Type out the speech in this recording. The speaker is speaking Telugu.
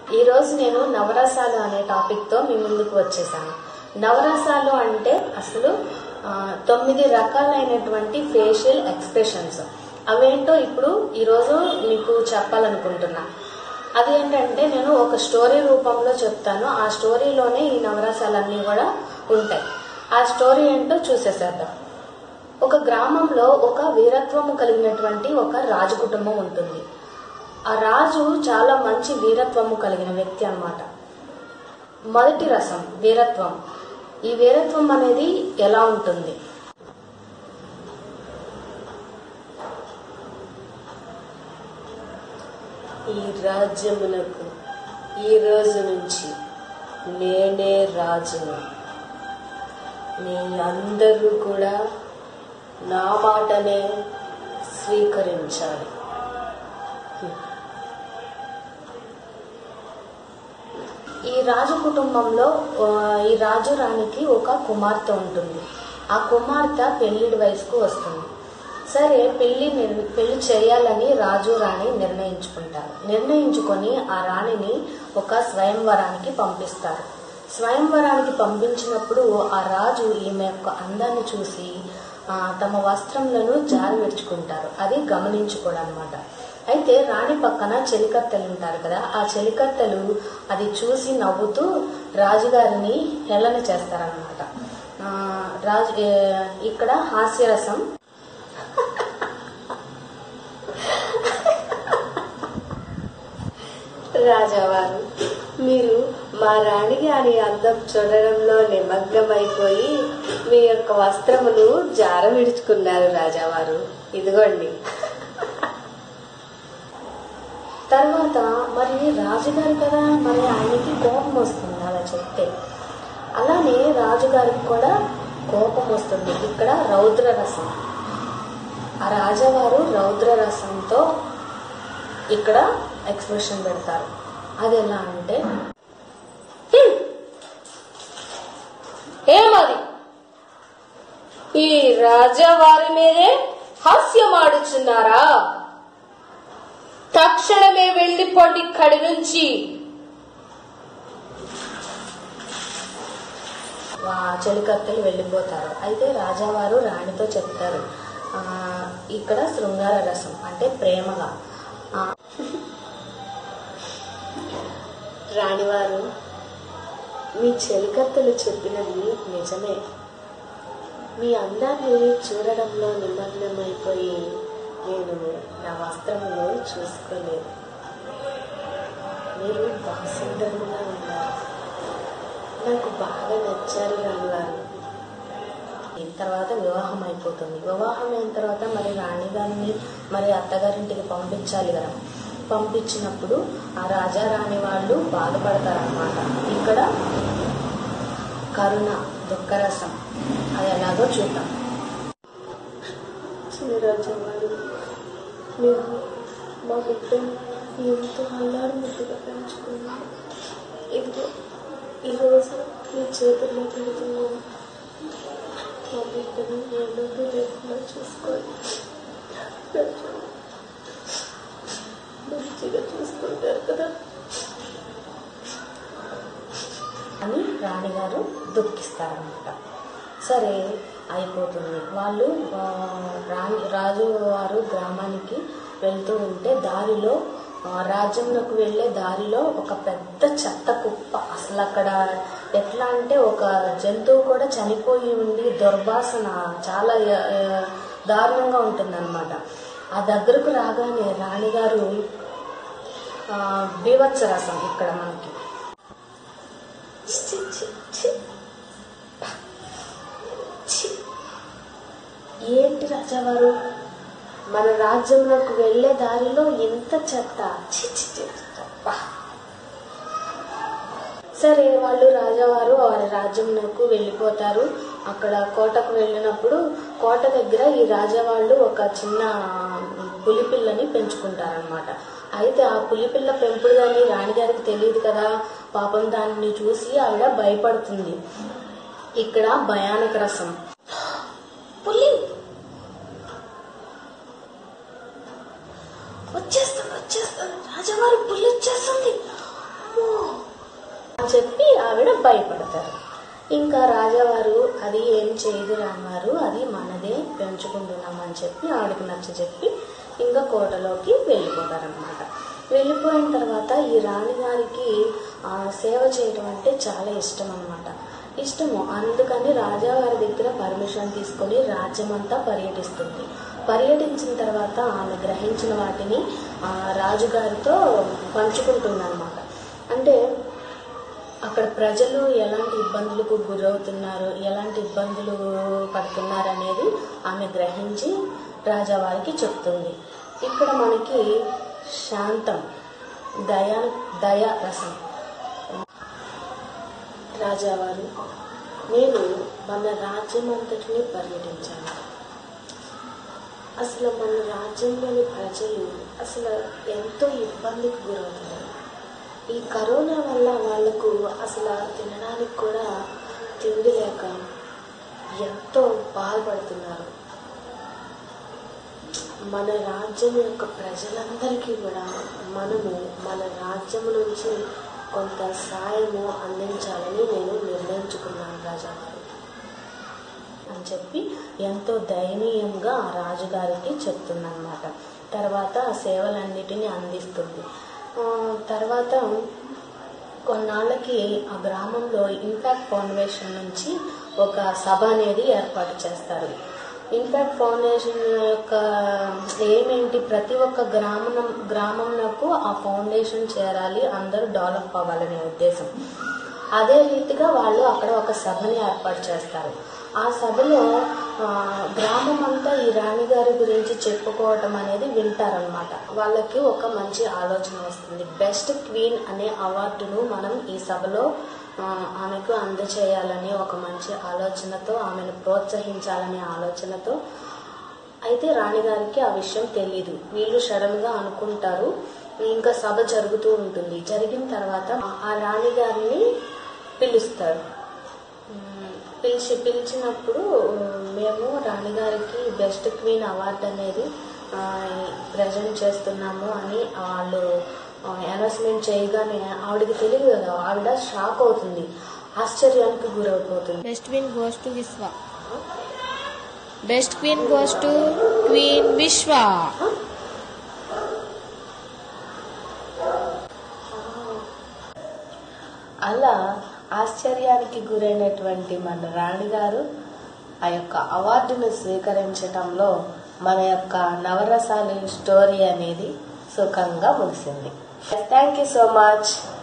ఈ రోజు నేను నవరసాలు అనే టాపిక్ తో మీ ముందుకు వచ్చేసాను నవరసాలు అంటే అసలు ఆ, తొమ్మిది రకాలైనటువంటి ఫేషియల్ ఎక్స్ప్రెషన్స్ అవేంటో ఇప్పుడు ఈరోజు మీకు చెప్పాలనుకుంటున్నా అదేంటంటే నేను ఒక స్టోరీ రూపంలో చెప్తాను ఆ స్టోరీలోనే ఈ నవరసాలన్నీ కూడా ఉంటాయి ఆ స్టోరీ ఏంటో చూసేసేద్దాం ఒక గ్రామంలో ఒక వీరత్వము కలిగినటువంటి ఒక రాజు కుటుంబం ఉంటుంది ఆ రాజు చాలా మంచి వీరత్వము కలిగిన వ్యక్తి అన్నమాట మొదటి రసం వీరత్వం ఈ వీరత్వం అనేది ఎలా ఉంటుంది ఈ రాజ్యమునకు ఈ రోజు నుంచి నేనే రాజును మీ అందరూ కూడా నా మాటనే స్వీకరించాలి ఈ రాజు కుటుంబంలో ఆ, ఈ రాజు రాణికి ఒక కుమార్తె ఉంటుంది ఆ కుమార్తె పెళ్లిడి వయసుకు వస్తుంది సరే పెళ్లి నిర్- పెళ్లి చేయాలని రాజు రాణి నిర్ణయించుకుంటారు నిర్ణయించుకొని ఆ రాణిని ఒక స్వయంవరానికి పంపిస్తారు స్వయంవరానికి పంపించినప్పుడు ఆ రాజు ఈమె యొక్క అందాన్ని చూసి ఆ, తమ వస్త్రములను జారి విడుచుకుంటారు అది గమనించుకోవడం అనమాట అయితే రాణి పక్కన చెలికత్తెలు ఉంటారు కదా ఆ చెలికత్తెలు అది చూసి నవ్వుతూ రాజుగారిని హేళన చేస్తారనమాట రాజు ఏ, ఇక్కడ హాస్యరసం రాజావారు మీరు మా రాణిగారి అందం చూడడంలో నిమగ్నమైపోయి మీ యొక్క వస్త్రములు జార విడుచుకున్నారు రాజావారు ఇదిగోండి తర్వాత మరి రాజుగారు కదా మరి ఆయనకి కోపం వస్తుంది అలా చెప్తే అలానే రాజుగారికి కూడా కోపం వస్తుంది ఇక్కడ రౌద్ర రసం ఆ రాజావారు రౌద్ర రసంతో ఇక్కడ ఎక్స్ప్రెషన్ పెడతారు అది ఎలా అంటే "హ్మ్, ఏమది ఈ రాజావారి మీదే హాస్యమాడుచున్నారా తక్షణమే వెళ్ళిపోండి ఇక్కడి నుంచి చెలికత్తెలు వెళ్ళిపోతారు అయితే రాజావారు రాణితో చెప్తారు ఆ, ఇక్కడ శృంగార రసం అంటే ప్రేమగా ఆ, రాణివారు మీ చెలికత్తెలు చెప్పినది నిజమే మీ అందాన్ని చూడడంలో నిమగ్నమైపోయి నేను నా వస్త్రములో చూసుకోలేదు మీరు బాగా సుందరంగా ఉన్నారు నాకు బాగా నచ్చారు రాణివారు తర్వాత వివాహం అయిపోతుంది వివాహం అయిన తర్వాత మరి రాణిగారిని మరి అత్తగారింటికి పంపించాలి కదా పంపించినప్పుడు ఆ రాజా రాణి వాళ్ళు బాధపడతారన్నమాట ఇక్కడ కరుణ దుఃఖరసం అది ఎలాగో చూద్దాం చిన్నరాజు వారు మీరు మా బిడ్డను ఎంతో అల్లారు ముద్దుగా పెంచుకున్నాను ఇదిగో ఈరోజు మీ చేతుల్లో పెడుతున్నాను మా బిడ్డను ఎన్నో లేకుండా చూసుకోండి మంచిగా చూసుకుంటారు కదా అని రాణిగారు దుఃఖిస్తారనమాట సరే అయిపోతుంది వాళ్ళు ఆ, రాణి రాజు వారు గ్రామానికి వెళ్తూ ఉంటే దారిలో ఆ, రాజ్యంలోకి వెళ్ళే దారిలో ఒక పెద్ద చెత్త కుప్ప అసలు అక్కడ ఎట్లా అంటే ఒక జంతువు కూడా చనిపోయి ఉండి దుర్వాసన చాలా ఆ, దారుణంగా ఉంటుందన్నమాట ఆ దగ్గరకు రాగానే రాణిగారు ఆ, బీభత్స రసం ఇక్కడ మనకి చి, చి, చి. చి. ఏంటి రాజావారు మన రాజ్యంలోకి వెళ్లే దారిలో ఇంత చెత్త చి, చి, చి, అబ్బా. సరే వాళ్ళు రాజావారు వారి రాజ్యంలోకి వెళ్ళిపోతారు అక్కడ కోటకు వెళ్ళినప్పుడు కోట దగ్గర ఈ రాజావాళ్ళు ఒక చిన్న పులిపిల్లని పెంచుకుంటారనమాట అయితే ఆ పులిపిల్ల పెంపుడు కానీ రాణిగారికి తెలియదు కదా పాపం దాన్ని చూసి ఆవిడ భయపడుతుంది ఇక్కడ భయానక రసం పులి వచ్చేస్తుంది వచ్చేస్తుంది రాజావారి పులి వచ్చేస్తుంది అమ్మో, చెప్పి ఆవిడ భయపడతారు ఇంకా రాజావారు అది ఏం చేయదు రానివారు అది మనదే పెంచుకుంటున్నాం అని చెప్పి ఆవిడకి నచ్చ చెప్పి ఇంకా కోటలోకి వెళ్ళిపోతారనమాట వెళ్ళిపోయిన తర్వాత ఈ రాణిగారికి ఆ, సేవ చేయడం అంటే చాలా ఇష్టం అనమాట ఇష్టము అందుకని రాజావారి దగ్గర పర్మిషన్ తీసుకొని రాజ్యమంతా పర్యటిస్తుంది పర్యటించిన తర్వాత ఆమె గ్రహించిన వాటిని ఆ, రాజుగారితో పంచుకుంటుందన్నమాట అంటే అక్కడ ప్రజలు ఎలాంటి ఇబ్బందులకు గురవుతున్నారు ఎలాంటి ఇబ్బందులు పడుతున్నారు అనేది ఆమె గ్రహించి రాజావారికి చెప్తుంది ఇక్కడ మనకి శాంతం దయా దయా రసం రాజావారు నేను మన రాజ్యం అంతటిని పర్యటించాను అసలు మన రాజ్యంలోని ప్రజలు అసలు ఎంతో ఇబ్బందికి గురవుతున్నారు ఈ కరోనా వల్ల వాళ్ళకు అసలు తినడానికి కూడా తిండి లేక ఎంతో బాధపడుతున్నారు మన రాజ్యం యొక్క ప్రజలందరికీ కూడా మనము మన రాజ్యం నుంచి కొంత సాయము అందించాలని నేను నిర్ణయించుకున్నాను రాజాగారు అని చెప్పి ఎంతో దయనీయంగా ఆ రాజుగారికి చెప్తుందన్నమాట తర్వాత ఆ సేవలన్నిటినీ అందిస్తుంది ఆ, తర్వాత కొన్నాళ్ళకి ఆ గ్రామంలో ఇంపాక్ట్ ఫౌండేషన్ నుంచి ఒక సభ అనేది ఏర్పాటు చేస్తారు ఇంపాక్ట్ ఫౌండేషన్ యొక్క ఏమేంటి ప్రతి ఒక్క గ్రామం గ్రామంలో ఆ ఫౌండేషన్ చేరాలి అందరూ డెవలప్ అవ్వాలనే ఉద్దేశం అదే రీతిగా వాళ్ళు అక్కడ ఒక సభని ఏర్పాటు చేస్తారు ఆ సభలో ఆ, గ్రామం అంతా ఈ రాణిగారి గురించి చెప్పుకోవటం అనేది వింటారనమాట వాళ్ళకి ఒక మంచి ఆలోచన వస్తుంది బెస్ట్ క్వీన్ అనే అవార్డును మనం ఈ సభలో ఆ, ఆమెకు అందచేయాలని ఒక మంచి ఆలోచనతో ఆమెను ప్రోత్సహించాలనే ఆలోచనతో అయితే రాణిగారికి ఆ విషయం తెలియదు వీళ్ళు సడన్ గా అనుకుంటారు ఇంకా సభ జరుగుతూ ఉంటుంది జరిగిన తర్వాత ఆ రాణిగారిని పిలుస్తారు ఉమ్, పిలిచి పిలిచినప్పుడు ఉమ్, మేము రాణిగారికి బెస్ట్ క్వీన్ అవార్డు అనేది ప్రజెంట్ చేస్తున్నాము అని వాళ్ళు అనౌన్స్మెంట్ చేయగానే ఆవిడకి తెలియదు కదా ఆవిడ షాక్ అవుతుంది ఆశ్చర్యానికి గురైపోతుంది Best queen goes to Vishwa. Best queen goes to Queen Vishwa. అలా ఆశ్చర్యానికి గురైనటువంటి మన రాణిగారు ఆ యొక్క అవార్డును స్వీకరించటంలో మన యొక్క నవరసాలు స్టోరీ అనేది సుఖంగా ముగిసింది థ్యాంక్ యూ సో మచ్